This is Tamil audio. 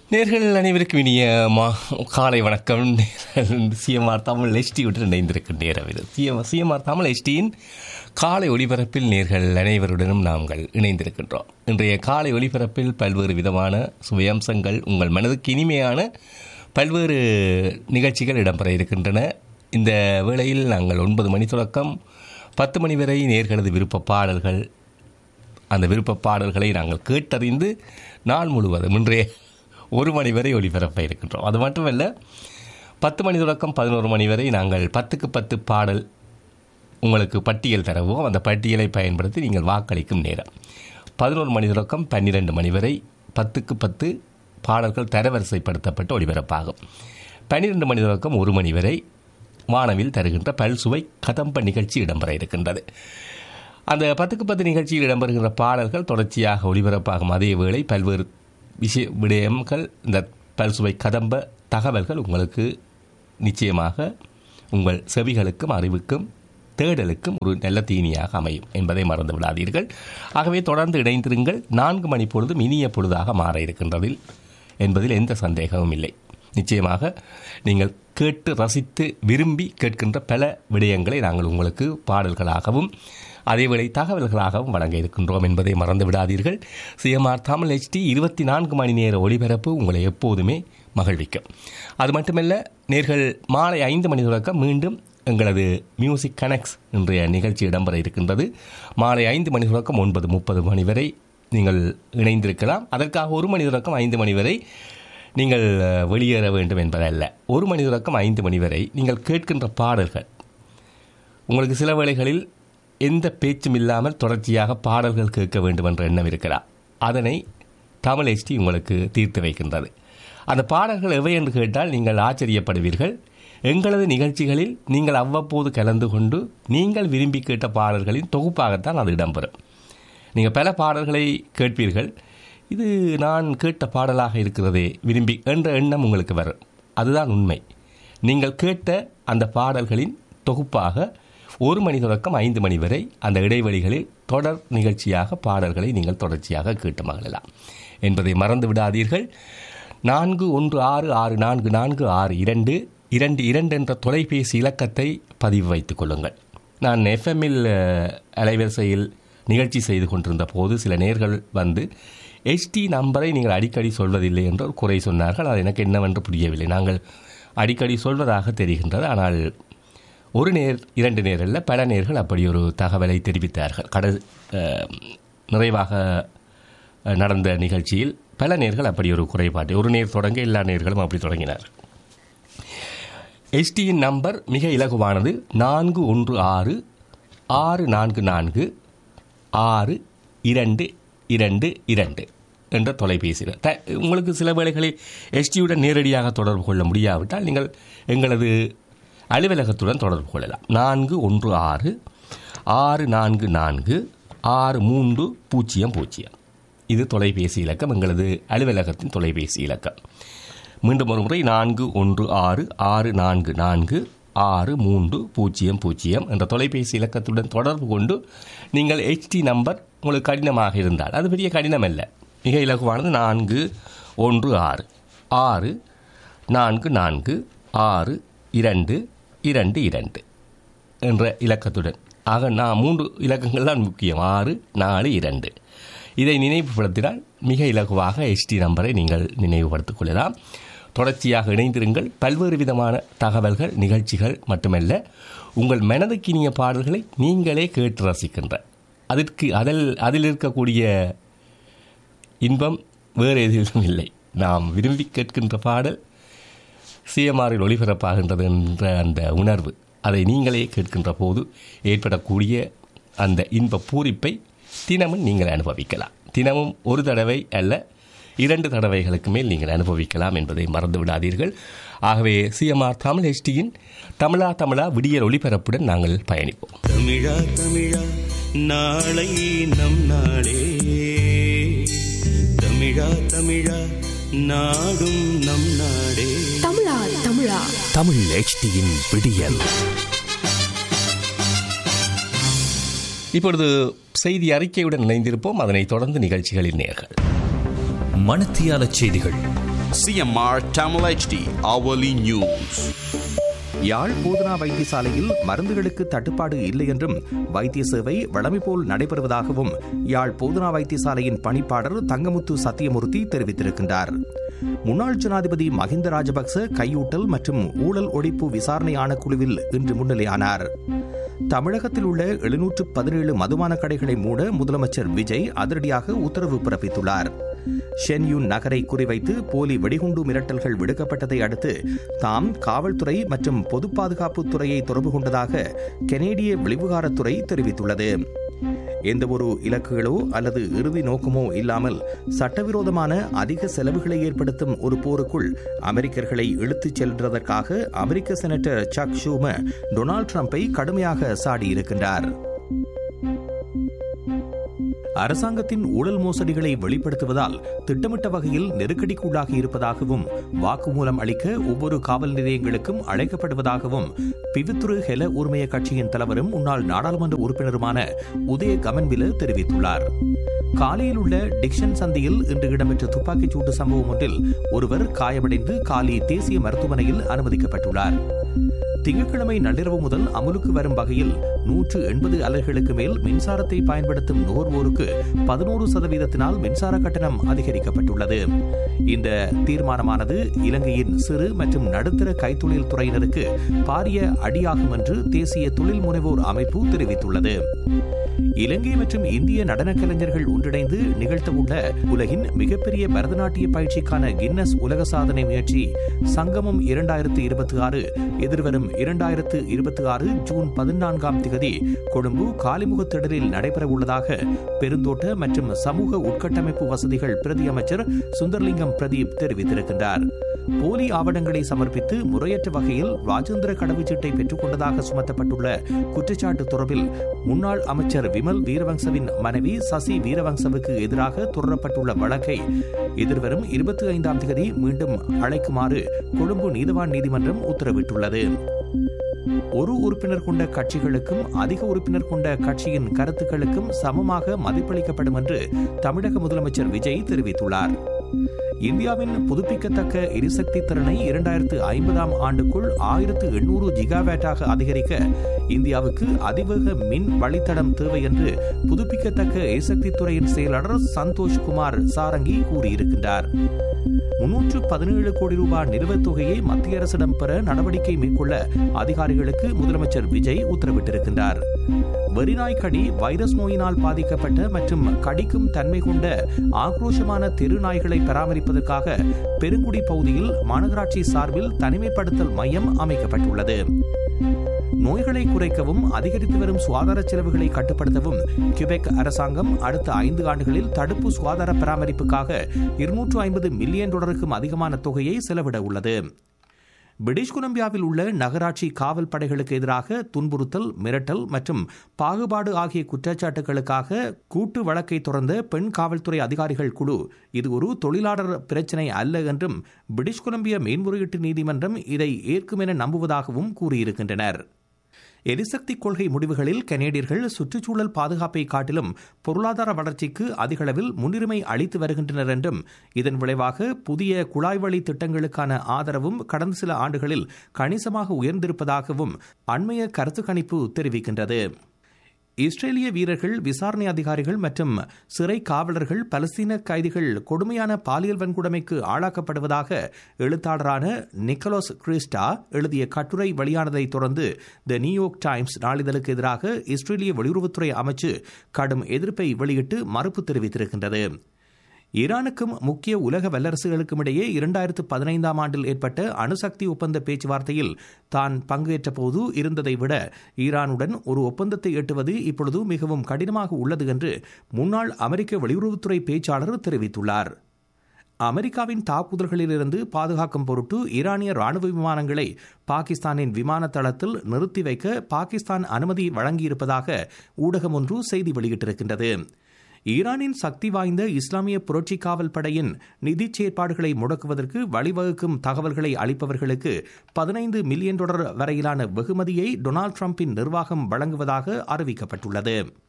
நேர்கள் அனைவருக்கும் இனிய மா காலை வணக்கம் சிஎம்ஆர் தமிழ் எஸ்டி விட்டு இணைந்திருக்கும் நேரம் இது சிஎம் சிஎம்ஆர் தமிழ் எஸ்டியின் காலை ஒளிபரப்பில் நேர்கள் அனைவருடனும் நாங்கள் இணைந்திருக்கின்றோம் இன்றைய காலை ஒளிபரப்பில் பல்வேறு விதமான சுவையம்சங்கள் உங்கள் மனதுக்கு இனிமையான பல்வேறு நிகழ்ச்சிகள் இடம்பெற இருக்கின்றன இந்த வேளையில் நாங்கள் ஒன்பது மணி தொடக்கம் பத்து மணி வரை நேர்களது விருப்ப பாடல்கள் அந்த விருப்ப பாடல்களை நாங்கள் கேட்டறிந்து நாள் முழுவதும் இன்றைய ஒரு மணி வரை ஒளிபரப்ப இருக்கின்றோம் அது மட்டுமல்ல பத்து மணி தொடக்கம் பதினோரு மணி வரை நாங்கள் பத்துக்கு பத்து பாடல் உங்களுக்கு பட்டியல் தரவோம் அந்த பட்டியலை பயன்படுத்தி நீங்கள் வாக்களிக்கும் நேரம் பதினோரு மணி தொடக்கம் பன்னிரெண்டு மணி வரை பத்துக்கு பத்து பாடல்கள் தரவரிசைப்படுத்தப்பட்டு ஒளிபரப்பாகும் பன்னிரெண்டு மணி தொடக்கம் ஒரு மணி வரை வானவில் தருகின்ற பல்சுவை கதம்ப நிகழ்ச்சி இடம்பெற இருக்கின்றது அந்த பத்துக்கு பத்து நிகழ்ச்சியில் இடம்பெறுகின்ற பாடல்கள் தொடர்ச்சியாக ஒளிபரப்பாகும் அதே வேளை பல்வேறு விஷய விடயங்கள் இந்த பல்சுவை கதம்ப தகவல்கள் உங்களுக்கு நிச்சயமாக உங்கள் செவிகளுக்கும் அறிவுக்கும் தேடலுக்கும் ஒரு நல்ல தீனியாக அமையும் என்பதை மறந்து விடாதீர்கள் ஆகவே தொடர்ந்து இணைந்திருங்கள் நான்கு மணி பொழுதும் இனிய பொழுதாக மாற இருக்கின்றதில் என்பதில் எந்த சந்தேகமும் இல்லை நிச்சயமாக நீங்கள் கேட்டு ரசித்து விரும்பி கேட்கின்ற பல விடயங்களை நாங்கள் உங்களுக்கு பாடல்களாகவும் அதேவேளை தகவல்களாகவும் வழங்க இருக்கின்றோம் என்பதை மறந்து விடாதீர்கள் சிஎம்ஆர் தமிழ் ஹெச்டி இருபத்தி நான்கு மணி நேர ஒளிபரப்பு உங்களை எப்போதுமே மகிழ்விக்கும் அது மட்டுமல்ல நேர்கள் மாலை ஐந்து மணி தொடக்கம் மீண்டும் எங்களது மியூசிக் கனெக்ட்ஸ் இன்றைய நிகழ்ச்சி இடம்பெற இருக்கின்றது மாலை ஐந்து மணி தொடக்கம் ஒன்பது முப்பது மணி வரை நீங்கள் இணைந்திருக்கலாம் அதற்காக ஒரு மணி தொடக்கம் ஐந்து மணி வரை நீங்கள் வெளியேற வேண்டும் என்பதல்ல ஒரு மணி தொடக்கம் ஐந்து மணி வரை நீங்கள் கேட்கின்ற பாடல்கள் உங்களுக்கு சில வேளைகளில் எந்த பேச்சும் இல்லாமல் தொடர்ச்சியாக பாடல்கள் கேட்க வேண்டும் என்ற எண்ணம் இருக்கிறா அதனை தமிழ் எஸ்டி உங்களுக்கு தீர்த்து வைக்கின்றது அந்த பாடல்கள் எவை என்று கேட்டால் நீங்கள் ஆச்சரியப்படுவீர்கள் எங்களது நிகழ்ச்சிகளில் நீங்கள் அவ்வப்போது கலந்து கொண்டு நீங்கள் விரும்பி கேட்ட பாடல்களின் தொகுப்பாகத்தான் அது இடம்பெறும் நீங்கள் பல பாடல்களை கேட்பீர்கள் இது நான் கேட்ட பாடலாக இருக்கிறதே விரும்பி என்ற எண்ணம் உங்களுக்கு வரும் அதுதான் உண்மை நீங்கள் கேட்ட அந்த பாடல்களின் தொகுப்பாக ஒரு மணி தொடக்கம் ஐந்து மணி வரை அந்த இடைவெளிகளில் தொடர் நிகழ்ச்சியாக பாடல்களை நீங்கள் தொடர்ச்சியாக கேட்டு மகிழலாம் என்பதை மறந்து விடாதீர்கள் நான்கு ஒன்று ஆறு ஆறு நான்கு நான்கு ஆறு இரண்டு இரண்டு இரண்டு என்ற தொலைபேசி இலக்கத்தை பதிவு வைத்துக் கொள்ளுங்கள் நான் எஃப்எம்மில் அலைவரிசையில் நிகழ்ச்சி செய்து கொண்டிருந்த போது சில நேர்கள் வந்து எஸ்டி நம்பரை நீங்கள் அடிக்கடி சொல்வதில்லை என்று ஒரு குறை சொன்னார்கள் அது எனக்கு என்னவென்று புரியவில்லை நாங்கள் அடிக்கடி சொல்வதாக தெரிகின்றது ஆனால் ஒரு நேர் இரண்டு நேர் அல்ல பல நேர்கள் அப்படி ஒரு தகவலை தெரிவித்தார்கள் கட நிறைவாக நடந்த நிகழ்ச்சியில் பல நேர்கள் அப்படி ஒரு குறைபாட்டை ஒரு நேர் தொடங்க எல்லா நேர்களும் அப்படி தொடங்கினார் எஸ்டியின் நம்பர் மிக இலகுவானது நான்கு ஒன்று ஆறு ஆறு நான்கு நான்கு ஆறு இரண்டு இரண்டு இரண்டு என்ற தொலைபேசியில் த உங்களுக்கு சில வேளைகளில் எஸ்டியுடன் நேரடியாக தொடர்பு கொள்ள முடியாவிட்டால் நீங்கள் எங்களது அலுவலகத்துடன் தொடர்பு கொள்ளலாம் நான்கு ஒன்று ஆறு ஆறு நான்கு நான்கு ஆறு மூன்று பூஜ்ஜியம் பூஜ்ஜியம் இது தொலைபேசி இலக்கம் எங்களது அலுவலகத்தின் தொலைபேசி இலக்கம் மீண்டும் ஒரு முறை நான்கு ஒன்று ஆறு ஆறு நான்கு நான்கு ஆறு மூன்று பூஜ்ஜியம் பூஜ்ஜியம் என்ற தொலைபேசி இலக்கத்துடன் தொடர்பு கொண்டு நீங்கள் ஹெச்டி நம்பர் உங்களுக்கு கடினமாக இருந்தால் அது பெரிய கடினம் அல்ல மிக இலகுவானது நான்கு ஒன்று ஆறு ஆறு நான்கு நான்கு ஆறு இரண்டு இரண்டு இரண்டு என்ற இலக்கத்துடன் ஆக நான் மூன்று இலக்கங்கள் தான் முக்கியம் ஆறு நாலு இரண்டு இதை நினைவுபடுத்தினால் மிக இலகுவாக ஹெச்டி நம்பரை நீங்கள் நினைவுபடுத்திக் கொள்ளலாம் தொடர்ச்சியாக இணைந்திருங்கள் பல்வேறு விதமான தகவல்கள் நிகழ்ச்சிகள் மட்டுமல்ல உங்கள் மனதுக்கினிய பாடல்களை நீங்களே கேட்டு ரசிக்கின்ற அதற்கு அதில் அதில் இருக்கக்கூடிய இன்பம் வேறு எதிலும் இல்லை நாம் விரும்பி கேட்கின்ற பாடல் சிஎம்ஆரில் ஒளிபரப்பாகின்றது என்ற அந்த உணர்வு அதை நீங்களே கேட்கின்ற போது ஏற்படக்கூடிய அந்த இன்ப பூரிப்பை தினமும் நீங்கள் அனுபவிக்கலாம் தினமும் ஒரு தடவை அல்ல இரண்டு தடவைகளுக்கு மேல் நீங்கள் அனுபவிக்கலாம் என்பதை மறந்து விடாதீர்கள் ஆகவே சிஎம்ஆர் தமிழ் ஹெச்டியின் தமிழா தமிழா விடியல் ஒளிபரப்புடன் நாங்கள் பயணிப்போம் தமிழா தமிழா நாளை நம் நாளே தமிழா தமிழா நாடும் நம் நாடே தமிழா தமிழா தமிழ் எச்டியின் விடியல் இப்பொழுது செய்தி அறிக்கையுடன் இணைந்திருப்போம் அதனைத் தொடர்ந்து நிகழ்ச்சிகளின் நேர்கள் மணத்தியால செய்திகள் CMR Tamil HD hourly news. யாழ் போதனா வைத்தியசாலையில் மருந்துகளுக்கு தட்டுப்பாடு இல்லை என்றும் வைத்திய சேவை வழமை போல் நடைபெறுவதாகவும் யாழ் போதனா வைத்தியசாலையின் பணிப்பாளர் தங்கமுத்து சத்தியமூர்த்தி தெரிவித்திருக்கின்றார் முன்னாள் ஜனாதிபதி மஹிந்த ராஜபக்ச கையூட்டல் மற்றும் ஊழல் ஒழிப்பு விசாரணை ஆணைக்குழுவில் இன்று முன்னிலையானார் தமிழகத்தில் உள்ள எழுநூற்று பதினேழு மதுபான கடைகளை மூட முதலமைச்சர் விஜய் அதிரடியாக உத்தரவு பிறப்பித்துள்ளார் ஷென்யூன் நகரை குறிவைத்து போலி வெடிகுண்டு மிரட்டல்கள் விடுக்கப்பட்டதை அடுத்து தாம் காவல்துறை மற்றும் பொது பாதுகாப்பு துறையை தொடர்பு கொண்டதாக கெனேடிய வெளிவிகாரத்துறை தெரிவித்துள்ளது எந்தவொரு இலக்குகளோ அல்லது இறுதி நோக்கமோ இல்லாமல் சட்டவிரோதமான அதிக செலவுகளை ஏற்படுத்தும் ஒரு போருக்குள் அமெரிக்கர்களை இழுத்துச் செல்வதற்காக அமெரிக்க செனட்டர் சக் ஷூமர் டொனால்ட் ட்ரம்பை கடுமையாக சாடியிருக்கின்றார் அரசாங்கத்தின் ஊழல் மோசடிகளை வெளிப்படுத்துவதால் திட்டமிட்ட வகையில் நெருக்கடிக்குள்ளாகி இருப்பதாகவும் வாக்குமூலம் அளிக்க ஒவ்வொரு காவல் நிலையங்களுக்கும் அழைக்கப்படுவதாகவும் பிவித்துரு ஹெல உரிமைய கட்சியின் தலைவரும் முன்னாள் நாடாளுமன்ற உறுப்பினருமான உதய கமன்வில தெரிவித்துள்ளார் காலியில் உள்ள டிக்ஷன் சந்தியில் இன்று இடம்பெற்ற துப்பாக்கிச் சூட்டு சம்பவம் ஒன்றில் ஒருவர் காயமடைந்து காலி தேசிய மருத்துவமனையில் அனுமதிக்கப்பட்டுள்ளார் திங்கட்கிழமை நள்ளிரவு முதல் அமுலுக்கு வரும் வகையில் நூற்று எண்பது அலகுகளுக்கு மேல் மின்சாரத்தை பயன்படுத்தும் நுகர்வோருக்கு பதினோரு சதவீதத்தினால் மின்சார கட்டணம் அதிகரிக்கப்பட்டுள்ளது இந்த தீர்மானமானது இலங்கையின் சிறு மற்றும் நடுத்தர கைத்தொழில் துறையினருக்கு பாரிய அடியாகும் என்று தேசிய தொழில் முனைவோர் அமைப்பு தெரிவித்துள்ளது இலங்கை மற்றும் இந்திய நடன கலைஞர்கள் ஒன்றிணைந்து நிகழ்த்தவுள்ள உலகின் மிகப்பெரிய பரதநாட்டிய பயிற்சிக்கான கின்னஸ் உலக சாதனை முயற்சி சங்கமம் இரண்டாயிரத்து இருபத்தி ஆறு எதிர்வரும் இரண்டாயிரத்து இருபத்தி ஆறு ஜூன் பதினான்காம் திகதி கொழும்பு காலிமுக திடலில் நடைபெறவுள்ளதாக பெருந்தோட்ட மற்றும் சமூக உட்கட்டமைப்பு வசதிகள் பிரதி அமைச்சர் சுந்தர்லிங்கம் பிரதீப் தெரிவித்திருக்கின்றார் போலி ஆவணங்களை சமர்ப்பித்து முறையற்ற வகையில் ராஜேந்திர கடவுச்சீட்டை பெற்றுக் கொண்டதாக சுமத்தப்பட்டுள்ள குற்றச்சாட்டு தொடர்பில் முன்னாள் அமைச்சர் விமல் வீரவங்சவின் மனைவி சசி வீரவங்சவுக்கு எதிராக தொடரப்பட்டுள்ள வழக்கை எதிர்வரும் இருபத்தி ஐந்தாம் தேதி மீண்டும் அழைக்குமாறு கொழும்பு நீதவான் நீதிமன்றம் உத்தரவிட்டுள்ளது ஒரு உறுப்பினர் கொண்ட கட்சிகளுக்கும் அதிக உறுப்பினர் கொண்ட கட்சியின் கருத்துக்களுக்கும் சமமாக மதிப்பளிக்கப்படும் என்று தமிழக முதலமைச்சர் விஜய் தெரிவித்துள்ளார் இந்தியாவின் புதுப்பிக்கத்தக்க எரிசக்தி திறனை இரண்டாயிரத்து ஐம்பதாம் ஆண்டுக்குள் ஆயிரத்து எண்ணூறு ஜிகாவேட்டாக அதிகரிக்க இந்தியாவுக்கு அதிவேக மின் வழித்தடம் தேவை என்று புதுப்பிக்கத்தக்க எரிசக்தி துறையின் செயலாளர் சந்தோஷ் குமார் சாரங்கி கூறியிருக்கின்றார் முன்னூற்று பதினேழு கோடி ரூபாய் நிலுவைத் தொகையை மத்திய அரசிடம் பெற நடவடிக்கை மேற்கொள்ள அதிகாரிகளுக்கு முதலமைச்சர் விஜய் உத்தரவிட்டிருக்கின்றார் வெறிநாய் கடி வைரஸ் நோயினால் பாதிக்கப்பட்ட மற்றும் கடிக்கும் தன்மை கொண்ட ஆக்ரோஷமான தெரு நாய்களை பராமரிப்பதற்காக பெருங்குடி பகுதியில் மாநகராட்சி சார்பில் தனிமைப்படுத்தல் மையம் அமைக்கப்பட்டுள்ளது நோய்களை குறைக்கவும் அதிகரித்து வரும் சுகாதார செலவுகளை கட்டுப்படுத்தவும் கியூபெக் அரசாங்கம் அடுத்த ஐந்து ஆண்டுகளில் தடுப்பு சுகாதார பராமரிப்புக்காக இருநூற்று ஐம்பது மில்லியன் டாலருக்கும் அதிகமான தொகையை செலவிட உள்ளது பிரிட்டிஷ் கொலம்பியாவில் உள்ள நகராட்சி காவல் படைகளுக்கு எதிராக துன்புறுத்தல் மிரட்டல் மற்றும் பாகுபாடு ஆகிய குற்றச்சாட்டுகளுக்காக கூட்டு வழக்கை தொடர்ந்த பெண் காவல்துறை அதிகாரிகள் குழு இது ஒரு தொழிலாளர் பிரச்சினை அல்ல என்றும் பிரிட்டிஷ் கொலம்பியா மேன்முறையீட்டு நீதிமன்றம் இதை ஏற்கும் என நம்புவதாகவும் கூறியிருக்கின்றனர் எரிசக்தி கொள்கை முடிவுகளில் கனேடியர்கள் சுற்றுச்சூழல் பாதுகாப்பை காட்டிலும் பொருளாதார வளர்ச்சிக்கு அதிகளவில் முன்னுரிமை அளித்து வருகின்றனர் என்றும் இதன் விளைவாக புதிய குழாய் வழி திட்டங்களுக்கான ஆதரவும் கடந்த சில ஆண்டுகளில் கணிசமாக உயர்ந்திருப்பதாகவும் அண்மைய கருத்து கணிப்பு தெரிவிக்கின்றது இஸ்ரேலிய வீரர்கள் விசாரணை அதிகாரிகள் மற்றும் சிறை காவலர்கள் பலஸ்தீன கைதிகள் கொடுமையான பாலியல் வன்கொடுமைக்கு ஆளாக்கப்படுவதாக எழுத்தாளரான நிக்கலோஸ் கிறிஸ்டா எழுதிய கட்டுரை வெளியானதை தொடர்ந்து த நியூயார்க் டைம்ஸ் நாளிதழுக்கு எதிராக இஸ்ரேலிய வெளியுறவுத்துறை அமைச்சு கடும் எதிர்ப்பை வெளியிட்டு மறுப்பு தெரிவித்திருக்கின்றது ஈரானுக்கும் முக்கிய உலக வல்லரசுகளுக்கும் இடையே இரண்டாயிரத்து பதினைந்தாம் ஆண்டில் ஏற்பட்ட அணுசக்தி ஒப்பந்த பேச்சுவார்த்தையில் தான் பங்கேற்ற போது இருந்ததை விட ஈரானுடன் ஒரு ஒப்பந்தத்தை எட்டுவது இப்பொழுது மிகவும் கடினமாக உள்ளது என்று முன்னாள் அமெரிக்க வெளியுறவுத்துறை பேச்சாளர் தெரிவித்துள்ளார் அமெரிக்காவின் தாக்குதல்களிலிருந்து பாதுகாக்கும் பொருட்டு ஈரானிய ராணுவ விமானங்களை பாகிஸ்தானின் விமான தளத்தில் நிறுத்தி வைக்க பாகிஸ்தான் அனுமதி வழங்கியிருப்பதாக ஊடகம் ஒன்று செய்தி வெளியிட்டிருக்கின்றது ஈரானின் சக்தி வாய்ந்த இஸ்லாமிய புரட்சி காவல் படையின் நிதி செயற்பாடுகளை முடக்குவதற்கு வழிவகுக்கும் தகவல்களை அளிப்பவர்களுக்கு பதினைந்து மில்லியன் டாலர் வரையிலான வெகுமதியை டொனால்டு டிரம்பின் நிர்வாகம் வழங்குவதாக அறிவிக்கப்பட்டுள்ளது